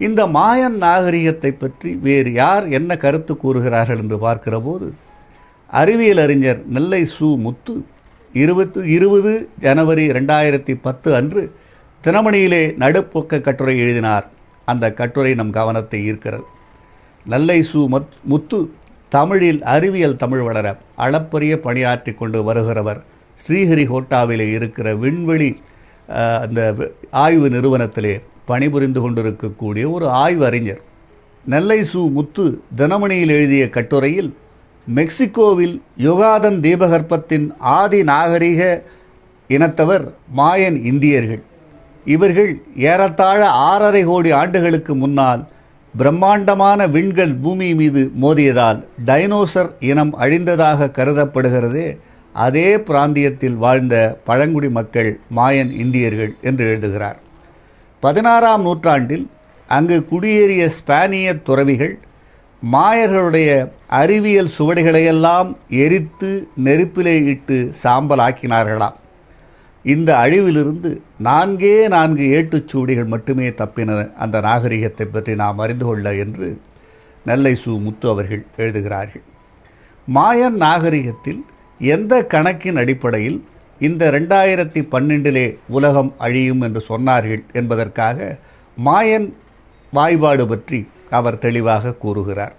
இந்த மாயன் நாகரிகத்தை பற்றி வேறு யார் என்ன கருத்து கூறுகிறார்கள் என்று பார்க்கிற போது அறிவியல் அறிஞர் நெல்லை சு முத்து இருபத்து இருபது ஜனவரி ரெண்டாயிரத்தி பத்து அன்று தினமணியிலே நடுப்பக்க கட்டுரை எழுதினார் அந்த கட்டுரை நம் கவனத்தை ஈர்க்கிறது நெல்லை சு மத் முத்து தமிழில் அறிவியல் தமிழ் வளர அளப்பரிய பணியாற்றி கொண்டு வருகிறவர் ஸ்ரீஹரிகோட்டாவிலே இருக்கிற விண்வெளி அஹ், அந்த வி- ஆய்வு நிறுவனத்திலே பணிபுரிந்து கொண்டிருக்கக்கூடிய ஒரு ஆய்வு அறிஞர் நெல்லை சு முத்து தினமணியில் எழுதிய கட்டுரையில் மெக்சிகோவில் யுகாதன் தீபகற்பத்தின் ஆதி நாகரிக இனத்தவர் மாயன் இந்தியர்கள் இவர்கள் ஏறத்தாழ ஆறரை கோடி ஆண்டுகளுக்கு முன்னால் பிரம்மாண்டமான விண்கள் பூமி மீது மோதியதால் டைனோசர் இனம் அழிந்ததாக கருதப்படுகிறதே அதே பிராந்தியத்தில் வாழ்ந்த பழங்குடி மக்கள் மாயன் இந்தியர்கள் என்று எழுதுகிறார் பதினாறாம் நூற்றாண்டில் அங்கு குடியேறிய ஸ்பானிய துறவிகள் மாயர்களுடைய அறிவியல் சுவடிகளையெல்லாம் எரித்து நெருப்பிலே இட்டு சாம்பலாக்கினார்களாம் இந்த அழிவிலிருந்து நான்கே நான்கு ஏட்டுச்சுவடிகள் மட்டுமே தப்பின அந்த நாகரிகத்தை பற்றி நாம் அறிந்து கொள்ள என்று நெல்லை சு முத்து அவர்கள் எழுதுகிறார்கள் மாயன் நாகரிகத்தில் எந்த கணக்கின் அடிப்படையில் இந்த ரெண்டாயிரத்தி பன்னெண்டிலே உலகம் அழியும் என்று சொன்னார்கள் என்பதற்காக மாயன் வாய்பாடு பற்றி அவர் தெளிவாக கூறுகிறார்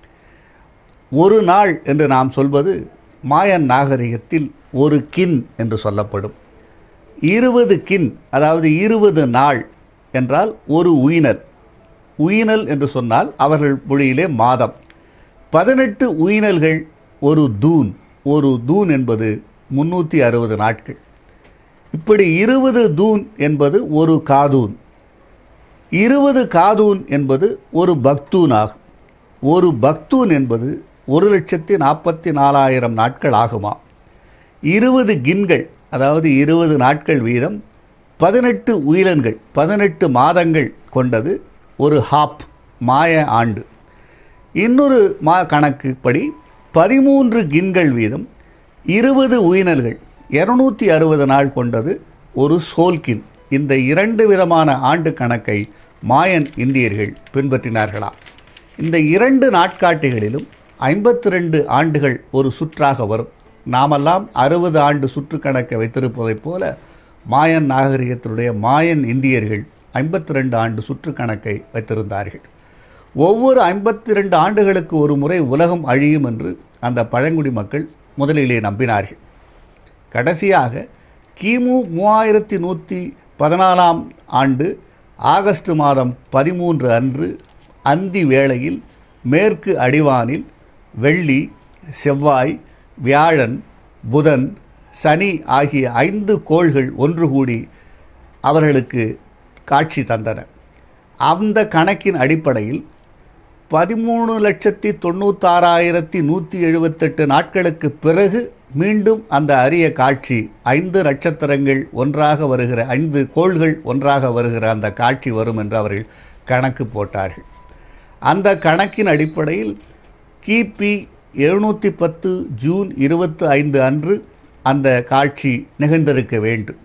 ஒரு நாள் என்று நாம் சொல்வது மாயன் நாகரிகத்தில் ஒரு கின் என்று சொல்லப்படும் இருபது கின் அதாவது இருபது நாள் என்றால் ஒரு உயினல் உயினல் என்று சொன்னால் அவர்கள் மொழியிலே மாதம் பதினெட்டு உயினல்கள் ஒரு தூன் ஒரு தூன் என்பது முன்னூற்றி அறுபது நாட்கள் இப்படி இருபது தூன் என்பது ஒரு காதூன் இருபது காதூன் என்பது ஒரு பக்தூன் ஆகும் ஒரு பக்தூன் என்பது ஒரு லட்சத்தி நாற்பத்தி நாலாயிரம் நாட்கள் ஆகுமா இருபது கின்கள் அதாவது இருபது நாட்கள் வீதம் பதினெட்டு உயிலன்கள் பதினெட்டு மாதங்கள் கொண்டது ஒரு ஹாப் மாய ஆண்டு இன்னொரு மா கணக்குப்படி பதிமூன்று கின்கள் வீதம் இருபது உயினல்கள் இருநூற்றி அறுபது நாள் கொண்டது ஒரு சோல்கின் இந்த இரண்டு விதமான ஆண்டு கணக்கை மாயன் இந்தியர்கள் பின்பற்றினார்களாம் இந்த இரண்டு நாட்காட்டிகளிலும் ஐம்பத்தி ரெண்டு ஆண்டுகள் ஒரு சுற்றாக வரும் நாமெல்லாம் அறுபது ஆண்டு சுற்று கணக்கை வைத்திருப்பதைப் போல மாயன் நாகரிகத்தினுடைய மாயன் இந்தியர்கள் ஐம்பத்தி ரெண்டு ஆண்டு சுற்று கணக்கை வைத்திருந்தார்கள் ஒவ்வொரு ஐம்பத்தி ரெண்டு ஆண்டுகளுக்கு ஒரு முறை உலகம் அழியும் என்று அந்த பழங்குடி மக்கள் முதலிலே நம்பினார்கள் கடைசியாக கிமு மூவாயிரத்தி நூற்றி பதினாலாம் ஆண்டு ஆகஸ்ட் மாதம் பதிமூன்று அன்று அந்தி வேளையில் மேற்கு அடிவானில் வெள்ளி செவ்வாய் வியாழன் புதன் சனி ஆகிய ஐந்து கோள்கள் ஒன்று கூடி அவர்களுக்கு காட்சி தந்தன அந்த கணக்கின் அடிப்படையில் பதிமூணு லட்சத்தி தொண்ணூத்தாறாயிரத்தி நூற்றி எழுபத்தெட்டு நாட்களுக்கு பிறகு மீண்டும் அந்த அரிய காட்சி ஐந்து நட்சத்திரங்கள் ஒன்றாக வருகிற ஐந்து கோள்கள் ஒன்றாக வருகிற அந்த காட்சி வரும் என்று அவர்கள் கணக்கு போட்டார்கள் அந்த கணக்கின் அடிப்படையில் கிபி எழுநூற்றி பத்து ஜூன் இருபத்தி ஐந்து அன்று அந்த காட்சி நிகழ்ந்திருக்க வேண்டும்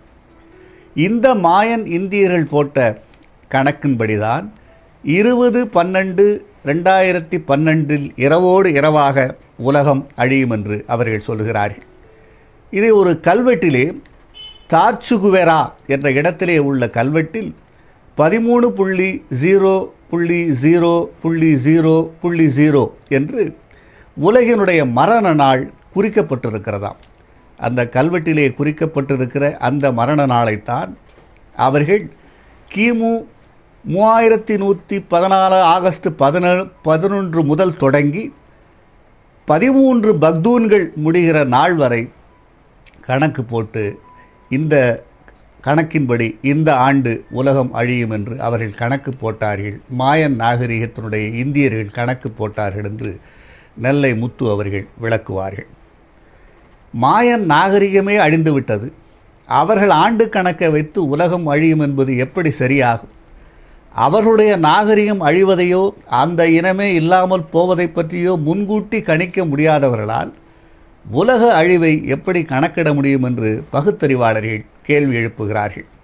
இந்த மாயன் இந்தியர்கள் போட்ட கணக்கின்படிதான் இருபது பன்னெண்டு ரெண்டாயிரத்தி பன்னெண்டில் இரவோடு இரவாக உலகம் அழியும் என்று அவர்கள் சொல்கிறார்கள் இதை ஒரு கல்வெட்டிலே தார்ச்சுகுவெரா என்ற இடத்திலே உள்ள கல்வெட்டில் பதிமூணு புள்ளி ஜீரோ புள்ளி ஜீரோ புள்ளி ஜீரோ புள்ளி ஜீரோ என்று உலகினுடைய மரண நாள் குறிக்கப்பட்டிருக்கிறதாம் அந்த கல்வெட்டிலே குறிக்கப்பட்டிருக்கிற அந்த மரண நாளைத்தான் அவர்கள் கிமு மூவாயிரத்தி நூற்றி பதினாலு ஆகஸ்ட் பதினேழு பதினொன்று முதல் தொடங்கி பதிமூன்று பக்தூன்கள் முடிகிற நாள் வரை கணக்கு போட்டு இந்த கணக்கின்படி இந்த ஆண்டு உலகம் அழியும் என்று அவர்கள் கணக்கு போட்டார்கள் மாயன் நாகரிகத்தினுடைய இந்தியர்கள் கணக்கு போட்டார்கள் என்று நெல்லை முத்து அவர்கள் விளக்குவார்கள் மாயன் நாகரிகமே அழிந்துவிட்டது அவர்கள் ஆண்டு கணக்கை வைத்து உலகம் அழியும் என்பது எப்படி சரியாகும் அவர்களுடைய நாகரிகம் அழிவதையோ அந்த இனமே இல்லாமல் போவதை பற்றியோ முன்கூட்டி கணிக்க முடியாதவர்களால் உலக அழிவை எப்படி கணக்கிட முடியும் என்று பகுத்தறிவாளர்கள் கேள்வி எழுப்புகிறார்கள்